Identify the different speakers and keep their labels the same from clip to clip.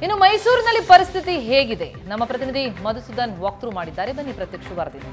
Speaker 1: ಇನ್ನು ಮೈಸೂರಿನಲ್ಲಿ ಪರಿಸ್ಥಿತಿ ಹೇಗಿದೆ ನಮ್ಮ ಪ್ರತಿನಿಧಿ ಮಧುಸೂದನ್ ವಾಕ್ಥ್ರೂ ಮಾಡಿದ್ದಾರೆ ಬನ್ನಿ ಪ್ರತ್ಯಕ್ಷ ವರದಿ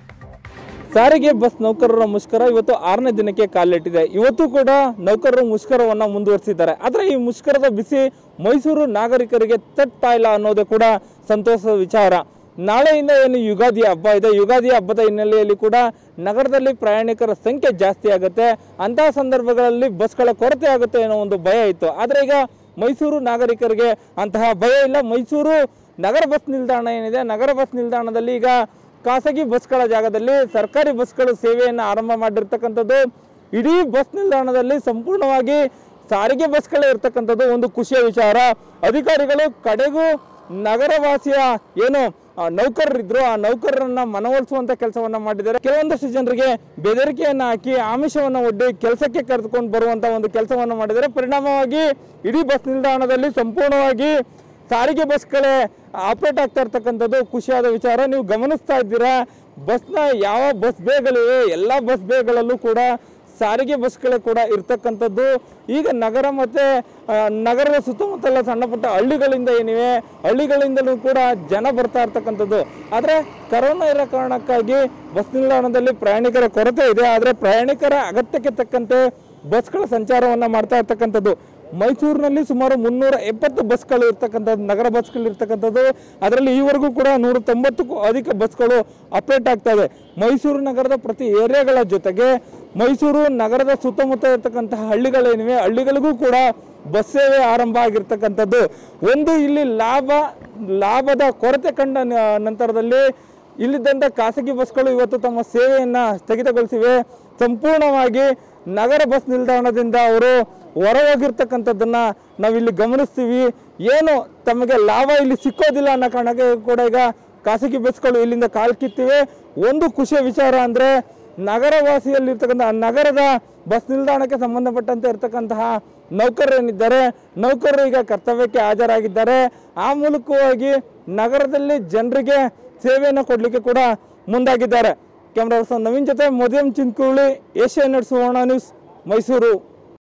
Speaker 2: ಸಾರಿಗೆ ಬಸ್ ನೌಕರರ ಮುಷ್ಕರ ಇವತ್ತು ಆರನೇ ದಿನಕ್ಕೆ ಕಾಲಿಟ್ಟಿದೆ ಇವತ್ತು ಕೂಡ ನೌಕರರು ಮುಷ್ಕರವನ್ನ ಮುಂದುವರಿಸಿದ್ದಾರೆ ಆದರೆ ಈ ಮುಷ್ಕರದ ಬಿಸಿ ಮೈಸೂರು ನಾಗರಿಕರಿಗೆ ತಟ್ತಾ ಇಲ್ಲ ಅನ್ನೋದು ಕೂಡ ಸಂತೋಷದ ವಿಚಾರ ನಾಳೆಯಿಂದ ಏನು ಯುಗಾದಿ ಹಬ್ಬ ಇದೆ ಯುಗಾದಿ ಹಬ್ಬದ ಹಿನ್ನೆಲೆಯಲ್ಲಿ ಕೂಡ ನಗರದಲ್ಲಿ ಪ್ರಯಾಣಿಕರ ಸಂಖ್ಯೆ ಜಾಸ್ತಿ ಆಗುತ್ತೆ ಅಂತಹ ಸಂದರ್ಭಗಳಲ್ಲಿ ಬಸ್ಗಳ ಕೊರತೆ ಆಗುತ್ತೆ ಅನ್ನೋ ಒಂದು ಭಯ ಇತ್ತು ಆದರೆ ಈಗ ಮೈಸೂರು ನಾಗರಿಕರಿಗೆ ಅಂತಹ ಭಯ ಇಲ್ಲ ಮೈಸೂರು ನಗರ ಬಸ್ ನಿಲ್ದಾಣ ಏನಿದೆ ನಗರ ಬಸ್ ನಿಲ್ದಾಣದಲ್ಲಿ ಈಗ ಖಾಸಗಿ ಬಸ್ಗಳ ಜಾಗದಲ್ಲಿ ಸರ್ಕಾರಿ ಬಸ್ಗಳು ಸೇವೆಯನ್ನು ಆರಂಭ ಮಾಡಿರ್ತಕ್ಕಂಥದ್ದು ಇಡೀ ಬಸ್ ನಿಲ್ದಾಣದಲ್ಲಿ ಸಂಪೂರ್ಣವಾಗಿ ಸಾರಿಗೆ ಬಸ್ಗಳೇ ಇರ್ತಕ್ಕಂಥದ್ದು ಒಂದು ಖುಷಿಯ ವಿಚಾರ ಅಧಿಕಾರಿಗಳು ಕಡೆಗೂ ನಗರವಾಸಿಯ ಏನು ಆ, ನೌಕರರಿದ್ರು ಆ ನೌಕರರನ್ನ ಮನವೊಲಿಸುವಂತ ಕೆಲಸವನ್ನ ಮಾಡಿದ್ದಾರೆ ಕೆಲವೊಂದಷ್ಟು ಜನರಿಗೆ ಬೆದರಿಕೆಯನ್ನ ಹಾಕಿ ಆಮಿಷವನ್ನ ಒಡ್ಡಿ ಕೆಲಸಕ್ಕೆ ಕರೆದುಕೊಂಡು ಬರುವಂತ ಒಂದು ಕೆಲಸವನ್ನ ಮಾಡಿದ್ದಾರೆ ಪರಿಣಾಮವಾಗಿ ಇಡೀ ಬಸ್ ನಿಲ್ದಾಣದಲ್ಲಿ ಸಂಪೂರ್ಣವಾಗಿ ಸಾರಿಗೆ ಬಸ್ಗಳೇ ಆಪರೇಟ್ ಆಗ್ತಾ ಇರ್ತಕ್ಕಂಥದ್ದು ಖುಷಿಯಾದ ವಿಚಾರ ನೀವು ಗಮನಿಸ್ತಾ ಇದ್ದೀರಾ ಬಸ್ನ ಯಾವ ಬಸ್ ಬೇಗಳಿವೆ ಎಲ್ಲ ಬಸ್ ಬೇಗಳಲ್ಲೂ ಕೂಡ ಸಾರಿಗೆ ಬಸ್ಗಳೇ ಕೂಡ ಇರ್ತಕ್ಕಂಥದ್ದು ಈಗ ನಗರ ಮತ್ತು ಆ, ನಗರದ ಸುತ್ತಮುತ್ತಲ ಸಣ್ಣ ಪುಟ್ಟ ಹಳ್ಳಿಗಳಿಂದ ಏನಿವೆ ಹಳ್ಳಿಗಳಿಂದಲೂ ಕೂಡ ಜನ ಬರ್ತಾ ಇರ್ತಕ್ಕಂಥದ್ದು ಆದರೆ ಕರೋನಾ ಇರೋ ಕಾರಣಕ್ಕಾಗಿ ಬಸ್ ನಿಲ್ದಾಣದಲ್ಲಿ ಪ್ರಯಾಣಿಕರ ಕೊರತೆ ಇದೆ ಆದರೆ ಪ್ರಯಾಣಿಕರ ಅಗತ್ಯಕ್ಕೆ ತಕ್ಕಂತೆ ಬಸ್ಗಳ ಸಂಚಾರವನ್ನು ಮಾಡ್ತಾ ಇರ್ತಕ್ಕಂಥದ್ದು ಮೈಸೂರಿನಲ್ಲಿ ಸುಮಾರು ಮುನ್ನೂರ ಎಪ್ಪತ್ತು ಬಸ್ಗಳು ಇರ್ತಕ್ಕಂಥದ್ದು ನಗರ ಬಸ್ಗಳು ಇರ್ತಕ್ಕಂಥದ್ದು ಅದರಲ್ಲಿ ಈವರೆಗೂ ಕೂಡ ನೂರ ತೊಂಬತ್ತಕ್ಕೂ ಅಧಿಕ ಬಸ್ಗಳು ಅಪ್ಡೇಟ್ ಆಗ್ತಾ ಇದೆ ಮೈಸೂರು ನಗರದ ಪ್ರತಿ ಏರಿಯಾಗಳ ಜೊತೆಗೆ ಮೈಸೂರು ನಗರದ ಸುತ್ತಮುತ್ತ ಇರ್ತಕ್ಕಂತಹ ಹಳ್ಳಿಗಳೇನಿವೆ ಹಳ್ಳಿಗಳಿಗೂ ಕೂಡ ಬಸ್ ಸೇವೆ ಆರಂಭ ಆಗಿರ್ತಕ್ಕಂಥದ್ದು ಒಂದು ಇಲ್ಲಿ ಲಾಭ ಲಾಭದ ಕೊರತೆ ಕಂಡ ನ- ನಂತರದಲ್ಲಿ ಇಲ್ಲಿದ್ದಂಥ ಖಾಸಗಿ ಬಸ್ಗಳು ಇವತ್ತು ತಮ್ಮ ಸೇವೆಯನ್ನು ಸ್ಥಗಿತಗೊಳಿಸಿವೆ ಸಂಪೂರ್ಣವಾಗಿ ನಗರ ಬಸ್ ನಿಲ್ದಾಣದಿಂದ ಅವರು ಹೊರ ಹೋಗಿರ್ತಕ್ಕಂಥದ್ದನ್ನ ನಾವಿಲ್ಲಿ ಗಮನಿಸ್ತೀವಿ ಏನು ತಮಗೆ ಲಾಭ ಇಲ್ಲಿ ಸಿಕ್ಕೋದಿಲ್ಲ ಅನ್ನೋ ಕಾರಣಕ್ಕೆ ಕೂಡ ಈಗ ಖಾಸಗಿ ಬಸ್ಗಳು ಇಲ್ಲಿಂದ ಕಾಲ್ ಕಿತ್ತಿವೆ ಒಂದು ಖುಷಿಯ ವಿಚಾರ ಅಂದರೆ ನಗರವಾಸಿಯಲ್ಲಿರ್ತಕ್ಕಂಥ ನಗರದ ಬಸ್ ನಿಲ್ದಾಣಕ್ಕೆ ಸಂಬಂಧಪಟ್ಟಂತೆ ಇರ್ತಕ್ಕಂತಹ ನೌಕರರೇನಿದ್ದಾರೆ ನೌಕರರು ಈಗ ಕರ್ತವ್ಯಕ್ಕೆ ಹಾಜರಾಗಿದ್ದಾರೆ ಆ ಮೂಲಕವಾಗಿ ನಗರದಲ್ಲಿ ಜನರಿಗೆ ಸೇವೆಯನ್ನು ಕೊಡಲಿಕ್ಕೆ ಕೂಡ ಮುಂದಾಗಿದ್ದಾರೆ ಕ್ಯಾಮ್ರಾ ಪರ್ಸನ್ ನವೀನ್ ಜೊತೆ ಮೋದಿಯಂ ಚಿಂಕುಳಿ Asianet Suvarna news Mysuru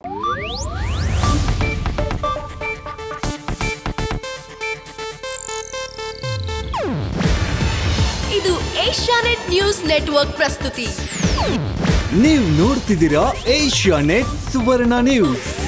Speaker 3: ಇದು ಏಷ್ಯಾನೆಟ್ ನ್ಯೂಸ್ ನೆಟ್ವರ್ಕ್ ಪ್ರಸ್ತುತಿ
Speaker 4: ನೀವು ನೋಡ್ತಿದ್ದೀರಾ ಏಷ್ಯಾ ನೆಟ್ ಸುವರ್ಣ ನ್ಯೂಸ್